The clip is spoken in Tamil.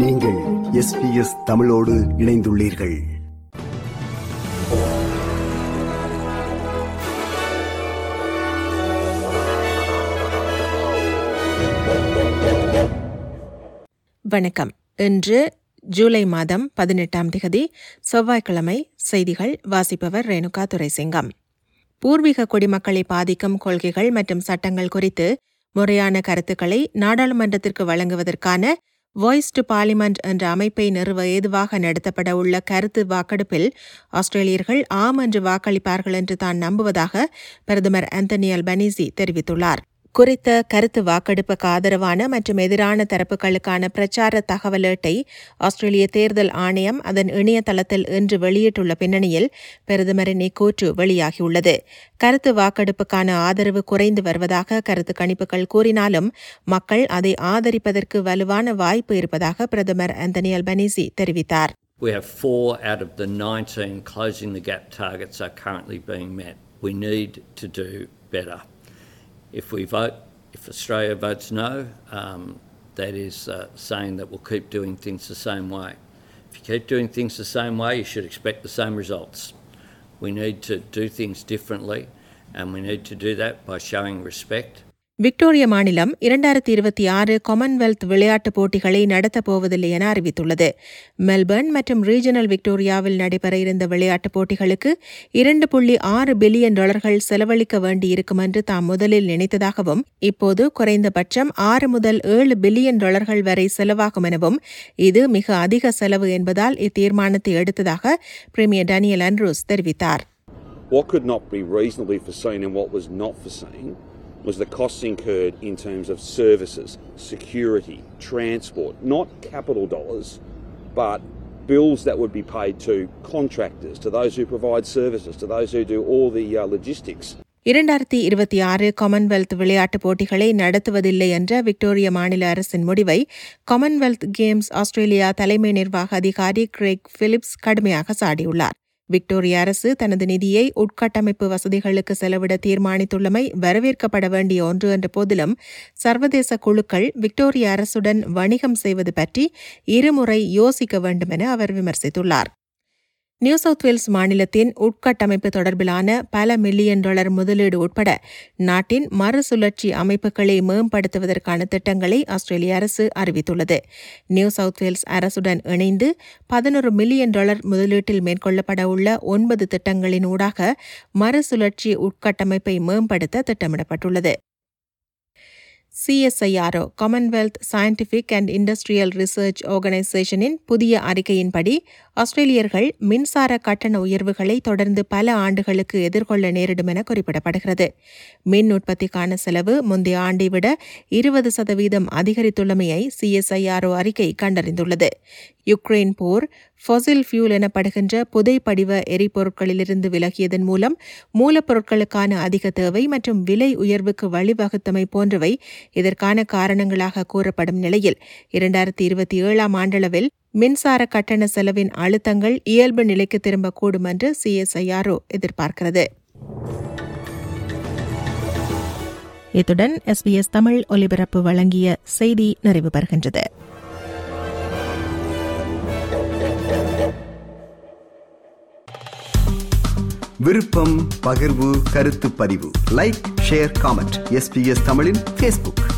நீங்கள் எஸ்பிஎஸ் தமிழோடு இணைந்துள்ளீர்கள் வணக்கம் இன்று ஜூலை மாதம் பதினெட்டாம் திகதி செவ்வாய்க்கிழமை செய்திகள் வாசிப்பவர் ரேணுகா துரைசிங்கம் பூர்வீக குடிமக்களை பாதிக்கும் கொள்கைகள் மற்றும் சட்டங்கள் குறித்து முறையான கருத்துக்களை நாடாளுமன்றத்திற்கு வழங்குவதற்கான வாய்ஸ் டு பார்லிமெண்ட் என்ற அமைப்பை நிறுவ ஏதுவாக நடத்தப்பட உள்ள கருத்து வாக்கெடுப்பில் ஆஸ்திரேலியர்கள் ஆம் என்று வாக்களிப்பார்கள் என்று தான் நம்புவதாக பிரதமர் ஆந்தனி அல்பனீசி தெரிவித்துள்ளார் குறித்த கருத்து வாக்கெடுப்புக்கு ஆதரவான மற்றும் எதிரான தரப்புகளுக்கான பிரச்சார தகவலேட்டை ஆஸ்திரேலிய தேர்தல் ஆணையம் அதன் இணையதளத்தில் இன்று வெளியிட்டுள்ள பின்னணியில் பிரதமரின் இக்கூற்று வெளியாகியுள்ளது கருத்து வாக்கெடுப்புக்கான ஆதரவு குறைந்து வருவதாக கருத்து கணிப்புகள் கூறினாலும் மக்கள் அதை ஆதரிப்பதற்கு வலுவான வாய்ப்பு இருப்பதாக பிரதமர் ஆந்தனி அல்பனீசி தெரிவித்தார் We have four out of the 19 closing the gap targets are currently being met. We need to do better. If we vote, if Australia votes no, um, that is uh, saying that we'll keep doing things the same way. If you keep doing things the same way, you should expect the same results. We need to do things differently, and we need to do that by showing respect. Victoria மாநிலம் இரண்டாயிரத்தி இருபத்தி ஆறு காமன்வெல்த் விளையாட்டுப் போட்டிகளை நடத்தப் போவதில்லை என அறிவித்துள்ளது மெல்பர்ன் மற்றும் ரீஜனல் விக்டோரியாவில் நடைபெற இருந்த விளையாட்டுப் போட்டிகளுக்கு இரண்டு புள்ளி ஆறு பில்லியன் டாலர்கள் செலவழிக்க வேண்டியிருக்கும் என்று தாம் முதலில் நினைத்ததாகவும் இப்போது குறைந்தபட்சம் ஆறு முதல் ஏழு பில்லியன் டாலர்கள் வரை செலவாகும் எனவும் இது மிக அதிக செலவு என்பதால் இத்தீர்மானத்தை எடுத்ததாக பிரீமியர் டேனியல் ஆண்ட்ரூஸ் தெரிவித்தார் What could not be reasonably foreseen and what was not foreseen was the costs incurred in terms of services, security, transport, not capital dollars, but bills that would be paid to contractors, to those who provide services, to those who do all the uh, logistics. இரண்டாயிரத்தி இருபத்தி ஆறு காமன்வெல்த் விளையாட்டுப் போட்டிகளை நடத்துவதில்லை என்ற விக்டோரிய மாநில அரசின் முடிவை காமன்வெல்த் கேம்ஸ் ஆஸ்திரேலியா தலைமை நிர்வாக அதிகாரி கிரேக் பிலிப்ஸ் கடுமையாக சாடியுள்ளார் விக்டோரிய அரசு தனது நிதியை உட்கட்டமைப்பு வசதிகளுக்கு செலவிட தீர்மானித்துள்ளமை வரவேற்கப்பட வேண்டிய ஒன்று என்ற போதிலும் சர்வதேச குழுக்கள் விக்டோரிய அரசுடன் வணிகம் செய்வது பற்றி இருமுறை யோசிக்க வேண்டும் என அவர் விமர்சித்துள்ளார் நியூ சவுத் வேல்ஸ் மாநிலத்தின் உட்கட்டமைப்பு தொடர்பிலான பல மில்லியன் டாலர் முதலீடு உட்பட நாட்டின் மறுசுழற்சி அமைப்புகளை மேம்படுத்துவதற்கான திட்டங்களை ஆஸ்திரேலிய அரசு அறிவித்துள்ளது நியூ சவுத் வேல்ஸ் அரசுடன் இணைந்து பதினொரு மில்லியன் டாலர் முதலீட்டில் மேற்கொள்ளப்பட உள்ள ஒன்பது திட்டங்களின் ஊடாக மறுசுழற்சி உட்கட்டமைப்பை மேம்படுத்த திட்டமிடப்பட்டுள்ளது CSIRO Commonwealth scientific and industrial research ஆர்கனைசேஷனின் புதிய அறிக்கையின்படி ஆஸ்திரேலியர்கள் மின்சார கட்டண உயர்வுகளை தொடர்ந்து பல ஆண்டுகளுக்கு எதிர்கொள்ள நேரிடும் என குறிப்பிடப்படுகிறது மின் உற்பத்திக்கான செலவு முந்தைய ஆண்டை விட இருபது சதவீதம் அதிகரித்துள்ளமையை சிஎஸ்ஐஆர்ஓ அறிக்கை கண்டறிந்துள்ளது யுக்ரைன் போர் ஃபொசில் ஃபியூல் எனப்படுகின்ற புதை படிவ எரிபொருட்களிலிருந்து விலகியதன் மூலம் மூலப்பொருட்களுக்கான அதிக தேவை மற்றும் விலை உயர்வுக்கு வழிவகுத்தமை போன்றவை இதற்கான காரணங்களாக கூறப்படும் நிலையில் இரண்டாயிரத்தி இருபத்தி ஏழாம் ஆண்டளவில் மின்சார கட்டண செலவின் அழுத்தங்கள் இயல்பு நிலைக்கு திரும்பக்கூடும் என்று சிஎஸ்ஐஆர்ஓ எதிர்பார்க்கிறது இத்துடன் எஸ்பிஎஸ் தமிழ் ஒலிபரப்பு வழங்கிய செய்தி நிறைவு பெறுகின்றது விருப்பம் பகிர்வு கருத்து பதிவு லைக் ஷேர் காமெண்ட் எஸ்பிஎஸ் தமிழின் ஃபேஸ்புக்